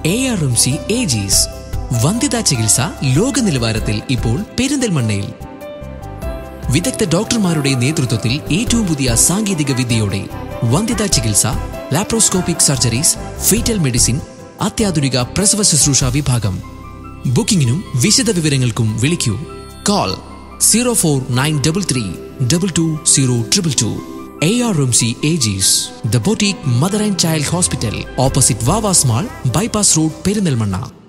A R M C Aegis വന്ധ്യതാ ചികിത്സ ലോക നിലവാരത്തിൽ ഇപ്പോൾ പെരിന്തൽമണ്ണയിൽ വിദഗ്ധ ഡോക്ടർമാരുടെ നേതൃത്വത്തിൽ ഏറ്റവും പുതിയ സാങ്കേതിക വിദ്യയോടെ വന്ധ്യതാ ചികിത്സ ലാപ്രോസ്കോപ്പിക് സർജറീസ് ഫീറ്റൽ മെഡിസിൻ അത്യാധുനിക പ്രസവ ശുശ്രൂഷ വിഭാഗം ബുക്കിംഗിനും വിശദ വിവരങ്ങൾക്കും വിളിക്കൂ call zero four nine double three double two zero triple two A R M C Aegis the boutique mother and child hospital opposite Vava's mall bypass road Perinthalmanna